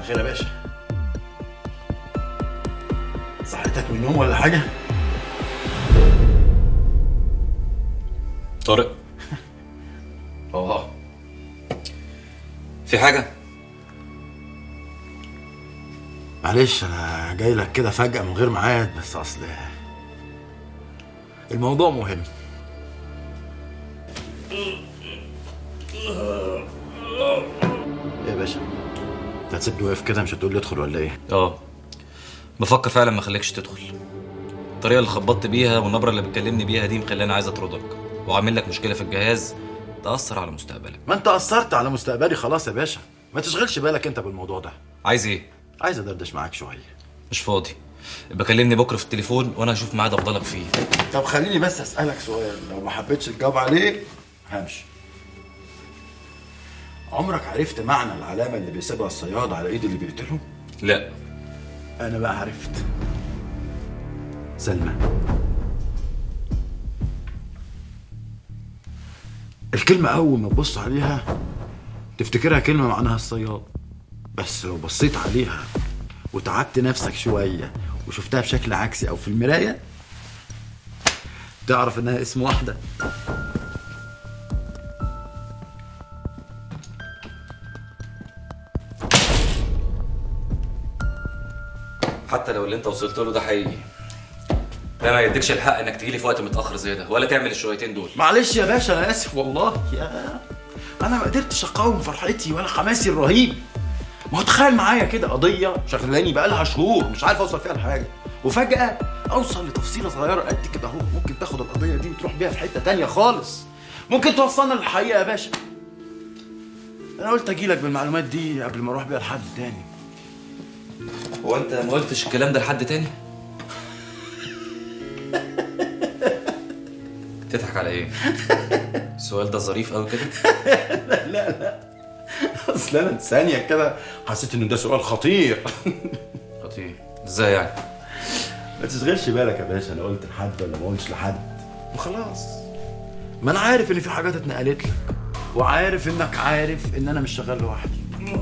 خير يا باشا صحتك من النوم ولا حاجة؟ طارق اه في حاجة؟ معلش انا جاي لك كده فجأة من غير ميعاد بس اصل الموضوع مهم ايه يا باشا انت هتسيبني واقف كده مش هتقول لي ادخل ولا ايه؟ اه بفكر فعلا ما اخليكش تدخل الطريقة اللي خبطت بيها والنبرة اللي بتكلمني بيها دي مخلاني عايز اطردك وعامل لك مشكلة في الجهاز تأثر على مستقبلك ما انت اثرت على مستقبلي خلاص يا باشا ما تشغلش بالك انت بالموضوع ده عايز ايه؟ عايز ادردش معاك شويه مش فاضي يبقى كلمني بكرة في التليفون وانا هشوف ميعاد افضلك فيه طب خليني بس اسالك سؤال لو ما حبيتش تجاوب عليه همشي عمرك عرفت معنى العلامه اللي بيسيبها الصياد على ايد اللي بيقتله لا انا بقى عرفت سلمى الكلمة أول ما تبص عليها تفتكرها كلمة معناها الصياد بس لو بصيت عليها وتعبت نفسك شوية وشفتها بشكل عكسي أو في المراية تعرف إنها اسم واحدة حتى لو اللي انت وصلت له ده حقيقي ده ما يديكش الحق انك تجيلي في وقت متأخر زي ده ولا تعمل الشويتين دول معلش يا باشا أنا آسف والله يا أنا ما قدرتش أقاوم فرحتي ولا حماسي الرهيب ما هو تخيل معايا كده قضية شغلاني بقالها شهور مش عارف أوصل فيها لحاجة وفجأة أوصل لتفصيلة صغيرة قد كده أهو ممكن تاخد القضية دي وتروح بيها في حتة تانية خالص ممكن توصلنا للحقيقة يا باشا أنا قلت أجيلك بالمعلومات دي قبل ما أروح بيها لحد تاني هو انت ما قلتش الكلام ده لحد تاني؟ تضحك على ايه؟ السؤال ده ظريف قوي كده أصل أنا ثانية كده حسيت إن ده سؤال خطير خطير ازاي يعني؟ ما تشغلش بالك يا باشا انا قلت لحد ولا ما قلتش لحد وخلاص ما انا عارف ان في حاجات اتنقلت لك وعارف انك عارف ان انا مش شغال لوحدي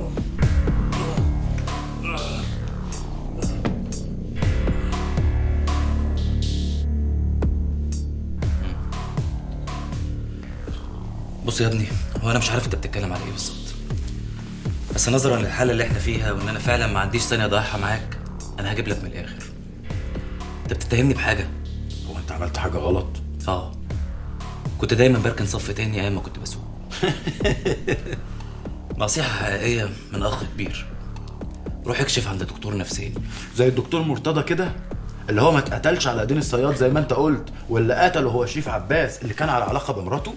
بص يا ابني هو انا مش عارف انت بتتكلم على ايه بالظبط بس نظرا للحاله اللي احنا فيها وان انا فعلا ما عنديش ثانيه اضيعها معاك انا هجيب لك من الاخر انت بتتهمني بحاجه هو انت عملت حاجه غلط اه كنت دايما بركن صف تاني ايام ما كنت بسوق نصيحه حقيقيه من اخ كبير روح اكشف عند دكتور نفساني زي الدكتور مرتضى كده اللي هو ما اتقتلش على ايدين الصياد زي ما انت قلت واللي قتله هو شريف عباس اللي كان على علاقه بمراته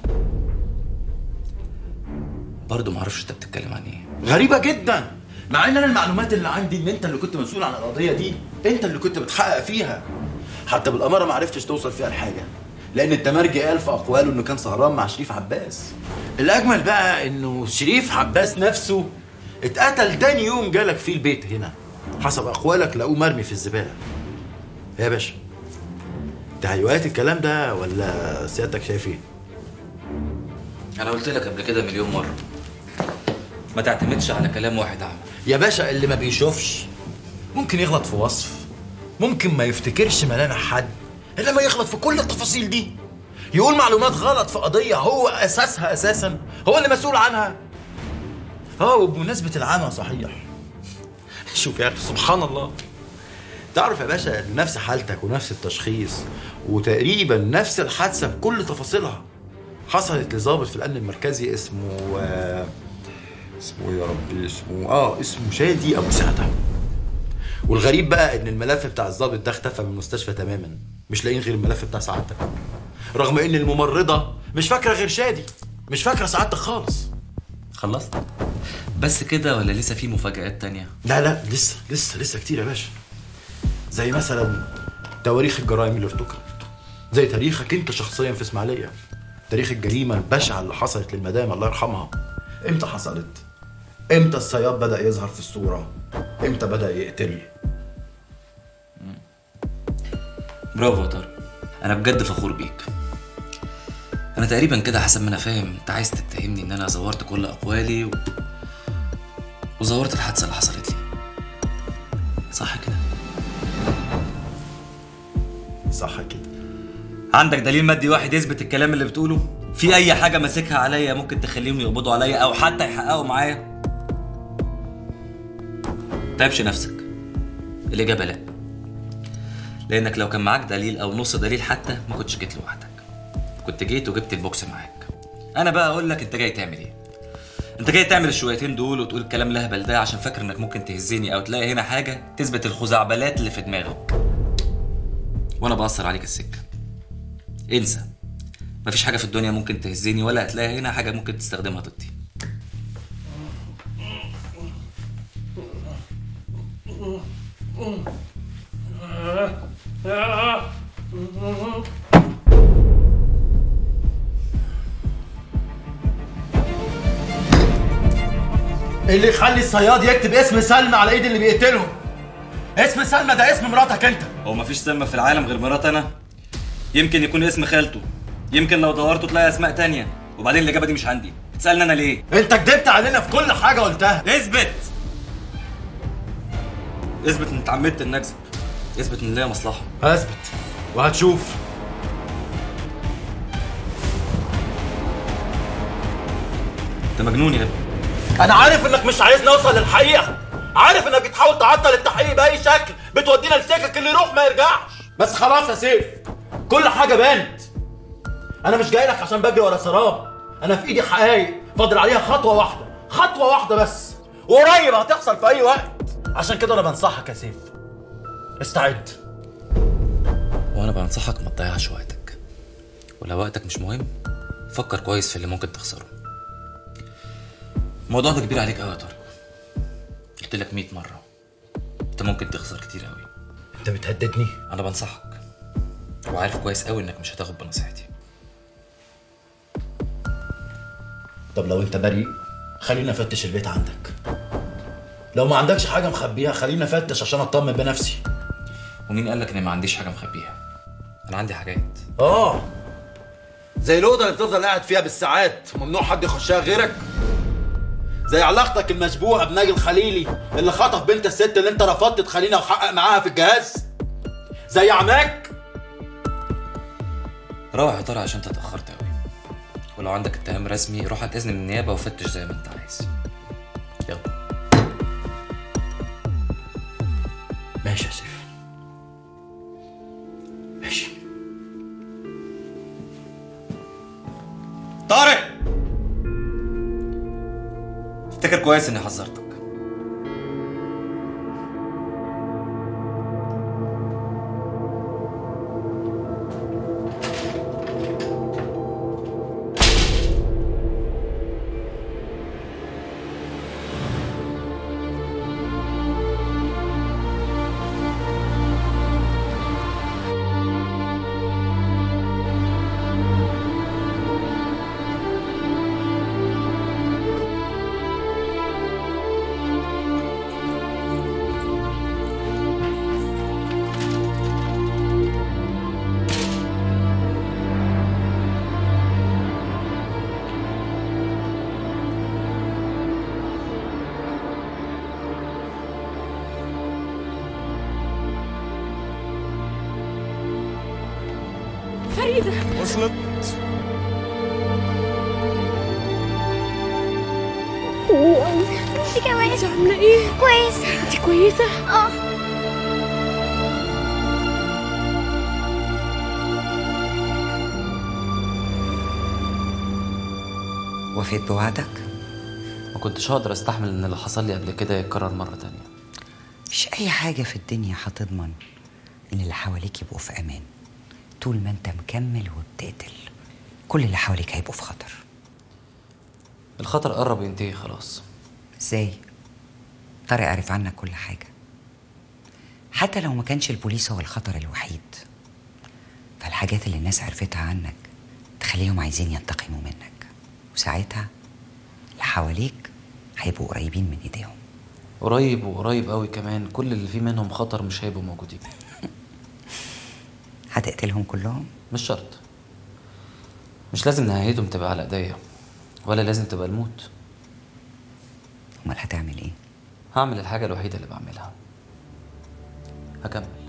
برضه ما اعرفش انت بتتكلم عن ايه غريبه جدا مع ان انا المعلومات اللي عندي ان انت اللي كنت مسؤول عن القضيه دي انت اللي كنت بتحقق فيها حتى بالاماره ما عرفتش توصل فيها لحاجه لان التمرجي قال في اقواله انه كان سهران مع شريف عباس الاجمل بقى انه شريف عباس نفسه اتقتل تاني يوم جالك فيه البيت هنا حسب اقوالك لقوه مرمي في الزباله يا باشا تهيؤات الكلام ده ولا سيادتك شايف ايه انا قلت لك قبل كده مليون مره ما تعتمدش على كلام واحد اعمى يا باشا اللي ما بيشوفش ممكن يغلط في وصف ممكن ما يفتكرش ملامح حد الا ما يغلط في كل التفاصيل دي يقول معلومات غلط في قضيه هو اساسها اساسا هو اللي مسؤول عنها اه وبمناسبه العمى صحيح شوف يا اخي سبحان الله تعرف يا باشا إن نفس حالتك ونفس التشخيص وتقريبا نفس الحادثه بكل تفاصيلها حصلت لظابط في الامن المركزي اسمه آه، اسمه إيه يا ربي اسمه اه اسمه شادي ابو سعده والغريب بقى ان الملف بتاع الضابط ده اختفى من المستشفى تماما مش لاقيين غير الملف بتاع سعادتك رغم ان الممرضه مش فاكره غير شادي مش فاكره سعادتك خالص خلصت بس كده ولا لسه في مفاجآت تانية لا لا لسه لسه لسه كتير يا باشا زي مثلا تواريخ الجرائم اللي ارتكبت زي تاريخك انت شخصيا في اسماعيليه تاريخ الجريمه البشعه اللي حصلت للمدام الله يرحمها امتى حصلت امتى الصياد بدا يظهر في الصوره امتى بدا يقتل برافو يا طارق انا بجد فخور بيك انا تقريبا كده حسب ما انا فاهم انت عايز تتهمني ان انا زورت كل اقوالي و... وزورت الحادثه اللي حصلت لي صح كده صح كده عندك دليل مادي واحد يثبت الكلام اللي بتقوله في اي حاجه ماسكها عليا ممكن تخليهم يقبضوا عليا او حتى يحققوا معايا تعبش نفسك الاجابه لا لانك لو كان معاك دليل او نص دليل حتى ما كنتش جيت لوحدك كنت جيت وجبت البوكس معاك انا بقى اقول لك انت جاي تعمل ايه انت جاي تعمل الشويتين دول وتقول الكلام الهبل ده عشان فاكر انك ممكن تهزني او تلاقي هنا حاجه تثبت الخزعبلات اللي في دماغك وانا بأثر عليك السكه انسى مفيش حاجه في الدنيا ممكن تهزني ولا هتلاقي هنا حاجه ممكن تستخدمها ضدي إيه اللي يخلي الصياد يكتب اسم سلمى على ايد اللي بيقتلهم اسم سلمى ده اسم مراتك انت هو مفيش سلمى في العالم غير مرات انا يمكن يكون اسم خالته يمكن لو دورتوا تلاقي اسماء تانية وبعدين الاجابه دي مش عندي تسالني انا ليه انت كدبت علينا في كل حاجه قلتها اثبت اثبت ان اتعمدت ان اكذب اثبت ان ليا مصلحه اثبت وهتشوف انت مجنون يا ابني انا عارف انك مش عايزني اوصل للحقيقه عارف انك بتحاول تعطل التحقيق باي شكل بتودينا لسكك اللي يروح ما يرجعش بس خلاص يا سيف كل حاجه بانت انا مش جاي لك عشان بجري ورا سراب انا في ايدي حقايق فاضل عليها خطوه واحده خطوه واحده بس وقريب هتحصل في اي وقت عشان كده انا بنصحك يا سيف استعد وانا بنصحك ما تضيعش وقتك ولو وقتك مش مهم فكر كويس في اللي ممكن تخسره الموضوع ده كبير عليك قوي يا طارق قلت لك 100 مره انت ممكن تخسر كتير قوي انت بتهددني انا بنصحك وعارف كويس قوي انك مش هتاخد بنصيحتي طب لو انت بريء خلينا افتش البيت عندك لو ما عندكش حاجه مخبيها خلينا افتش عشان اطمن بنفسي ومين قال لك اني ما عنديش حاجه مخبيها انا عندي حاجات اه زي الاوضه اللي بتفضل قاعد فيها بالساعات ممنوع حد يخشها غيرك زي علاقتك المشبوهه بناجي الخليلي اللي خطف بنت الست اللي انت رفضت تخلينا وحقق معاها في الجهاز زي عماك روح يا ترى عشان انت اتاخرت قوي ولو عندك اتهام رسمي روح هات اذن من النيابه وفتش زي ما انت عايز يلا ماشي يا سيف ماشي طارق افتكر كويس اني حذرتك فريدة وصلت انت كمان انت عاملة ايه؟ كويسة انت كويسة؟ اه وفيت بوعدك ما كنتش هقدر استحمل ان اللي حصل لي قبل كده يتكرر مره تانية مش اي حاجه في الدنيا هتضمن ان اللي حواليك يبقوا في امان طول ما انت مكمل وبتقتل كل اللي حواليك هيبقوا في خطر الخطر قرب ينتهي خلاص ازاي طارق عرف عنك كل حاجه حتى لو ما كانش البوليس هو الخطر الوحيد فالحاجات اللي الناس عرفتها عنك تخليهم عايزين ينتقموا منك وساعتها اللي حواليك هيبقوا قريبين من ايديهم قريب وقريب قوي كمان كل اللي فيه منهم خطر مش هيبقوا موجودين هتقتلهم كلهم مش شرط مش لازم نهايتهم تبقى على ايديا ولا لازم تبقى الموت امال هتعمل ايه هعمل الحاجه الوحيده اللي بعملها هكمل